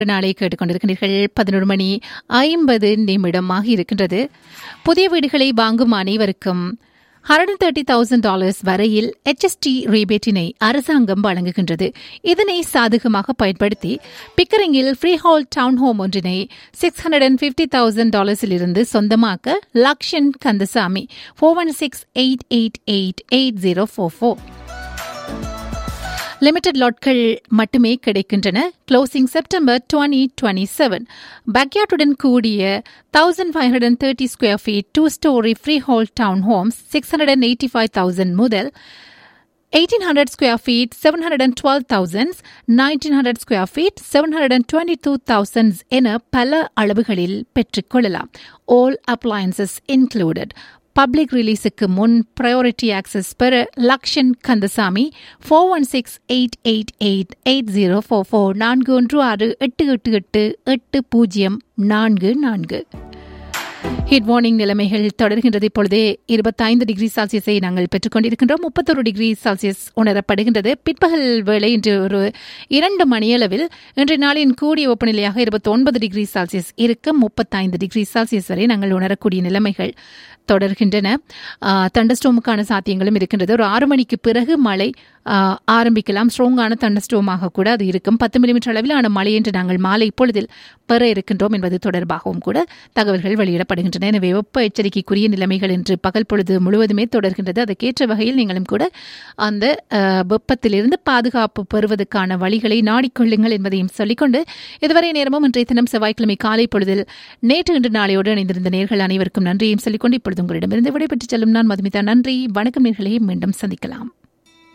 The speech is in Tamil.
நாளை கேட்டுக்கொண்டிருக்கிறீர்கள் பதினொரு மணி ஐம்பது நிமிடமாக இருக்கின்றது புதிய வீடுகளை வாங்கும் அனைவருக்கும் ஹண்ட்ரட் தேர்ட்டி தௌசண்ட் டாலர்ஸ் வரையில் HST ரீபேட்டினை அரசாங்கம் வழங்குகின்றது இதனை சாதகமாக பயன்படுத்தி பிக்கரிங்கில் ஃப்ரீ ஹால் டவுன் ஹோம் ஒன்றினை six hundred and fifty thousand டாலர்ஸிலிருந்து சொந்தமாக்க Lakshan Kandasamy four one six eight eight eight eight zero four four limited லாட்கள் மட்டுமே கிடைக்கின்றன closing September twenty twenty seven பேக்யார்டுடன் கூடிய thousand five hundred and thirty square feet two storey freehold townhomes six hundred and eighty five thousand முதல் 1800 square feet 712,000 1900 square feet 722,000 என பல அளவுகளில் பெற்றுக்கொள்ளலாம் all appliances included பப்ளிக் ரிலீஸுக்கு முன் ப்ரையாரிட்டி ஆக்சஸ் பெற Lakshan Kandasamy four one six eight eight eight eight zero four four நான்கு ஒன்று ஆறு எட்டு எட்டு எட்டு எட்டு பூஜ்ஜியம் நான்கு நான்கு ஹீட் வார்னிங் நிலைமைகள் தொடர்கின்றது இப்பொழுதே இருபத்தைந்து டிகிரி செல்சியஸை நாங்கள் பெற்றுக்கொண்டிருக்கின்றோம் முப்பத்தொரு டிகிரி செல்சியஸ் உணரப்படுகின்றது பிற்பகல் வேளை இன்று ஒரு இரண்டு மணியளவில் இன்றைய நாளின் கூடிய வெப்பநிலையாக இருபத்தி ஒன்பது டிகிரி செல்சியஸ் இருக்கும் முப்பத்தைந்து டிகிரி செல்சியஸ் வரை நாங்கள் உணரக்கூடிய நிலைமைகள் தொடர்கின்றன தண்டஸ்டோமுக்கான சாத்தியங்களும் இருக்கின்றது ஒரு ஆறு மணிக்கு பிறகு மழை ஆரம்பிக்கலாம் ஸ்ட்ராங்கான தண்டஸ்டோமாக கூட அது இருக்கும் பத்து மில்லிமீட்டர் அளவிலான மழை என்று நாங்கள் மாலை இப்பொழுதில் பெற இருக்கின்றோம் என்பது தொடர்பாகவும் கூட தகவல்கள் வெளியிடப்படுகின்றன எனவே வெப்ப எச்சரிக்கைக்குரிய நிலைமைகள் என்று பகல் பொழுது முழுவதுமே தொடர்கின்றது அதற்கேற்ற வகையில் நீங்களும் கூட அந்த வெப்பத்திலிருந்து பாதுகாப்பு பெறுவதற்கான வழிகளை நாடிக்கொள்ளுங்கள் என்பதையும் சொல்லிக்கொண்டு இதுவரை நேரமும் இன்றைய தினம் செவ்வாய்க்கிழமை காலை பொழுதில் நேற்று இன்று நாளையோடு இணைந்திருந்த நேர்கள் அனைவருக்கும் நன்றியும் சொல்லிக்கொண்டு இப்பொழுது உங்களிடமிருந்து விடைபெற்று செல்லும் நான் மதுமிதா நன்றி வணக்கம் நேர்களை மீண்டும் சந்திக்கலாம்